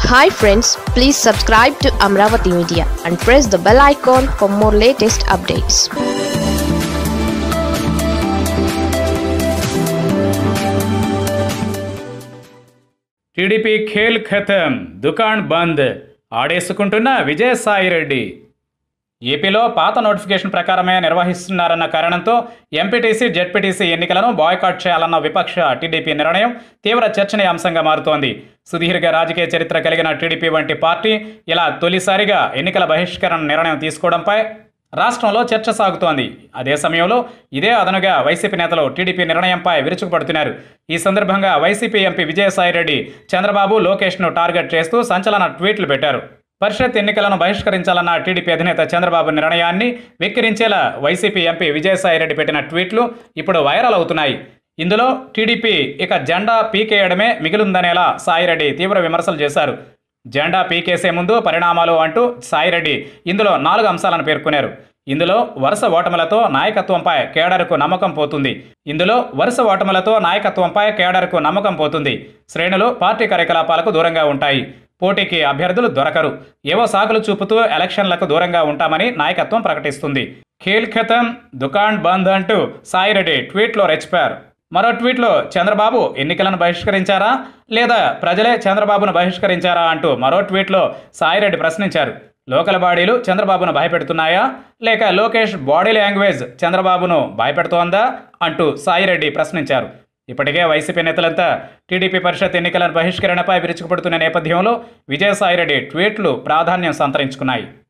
hi friends please subscribe to Amaravati media and press the bell icon for more latest updates TDP ఖేల్ ఖతం దుకాణ్ బంద్ ఆడేసుకుంటున్న విజయసాయిరెడ్డి ఏపీలో పాత notification ప్రకారమే నిర్వహిస్తున్నారన్న కారణంతో ఎంపీటీసీ జెడ్పీటీసీ ఎన్నికలను బాయ్కాట్ చేయాలన్న విపక్ష టీడీపీ నిర్ణయం తీవ్ర చర్చనీయాంశంగా మారుతోంది సుదీర్ఘ రాజకీయ చరిత్ర కలిగిన టీడీపీ వంటి పార్టీ ఇలా తొలిసారిగా ఎన్నికల బహిష్కరణ నిర్ణయం తీసుకోవడంపై రాష్ట్రంలో చర్చ సాగుతోంది అదే సమయంలో ఇదే అదనుగా వైసీపీ నేతలు టీడీపీ నిర్ణయంపై విరుచుకుపడుతున్నారు ఈ సందర్భంగా వైసీపీ ఎంపీ విజయసాయిరెడ్డి చంద్రబాబు లోకేష్ను టార్గెట్ చేస్తూ సంచలన ట్వీట్లు పెట్టారు పరిషత్ ఎన్నికలను బహిష్కరించాలన్న టీడీపీ అధినేత చంద్రబాబు నిర్ణయాన్ని వెక్కిరించేలా వైసీపీ ఎంపీ విజయసాయిరెడ్డి పెట్టిన ట్వీట్లు ఇప్పుడు వైరల్ అవుతున్నాయి ఇందులో టీడీపీ ఇక జెండా పీకేయడమే మిగిలిందనేలా సాయిరెడ్డి తీవ్ర విమర్శలు చేశారు జెండా పీకేసే ముందు పరిణామాలు అంటూ సాయిరెడ్డి ఇందులో నాలుగు అంశాలను పేర్కొన్నారు ఇందులో వరుస ఓటములతో నాయకత్వంపై కేడర్కు నమ్మకం పోతుంది ఇందులో వరుస ఓటములతో నాయకత్వంపై కేడర్కు నమ్మకం పోతుంది శ్రేణులు పార్టీ కార్యకలాపాలకు దూరంగా ఉంటాయి పోటీకి అభ్యర్థులు దొరకరు ఏవో సాకులు చూపుతూ ఎలక్షన్లకు దూరంగా ఉంటామని నాయకత్వం ప్రకటిస్తుంది ఖేల్ ఖతం దుకాన్ బంద్ అంటూ సాయిరెడ్డి ట్వీట్లో రెచ్చిపారు మరో ట్వీట్లో చంద్రబాబు ఎన్నికలను బహిష్కరించారా లేదా ప్రజలే చంద్రబాబును బహిష్కరించారా అంటూ మరో ట్వీట్లో సాయిరెడ్డి ప్రశ్నించారు లోకల్ బాడీలు చంద్రబాబును భయపెడుతున్నాయా లేక లోకేష్ బాడీ లాంగ్వేజ్ చంద్రబాబును భయపెడుతోందా అంటూ సాయిరెడ్డి ప్రశ్నించారు ఇప్పటికే వైసీపీ నేతలంతా టీడీపీ పరిషత్ ఎన్నికల బహిష్కరణపై విరుచుకుపడుతున్న నేపథ్యంలో విజయసాయిరెడ్డి ట్వీట్లు ప్రాధాన్యం సంతరించుకున్నాయి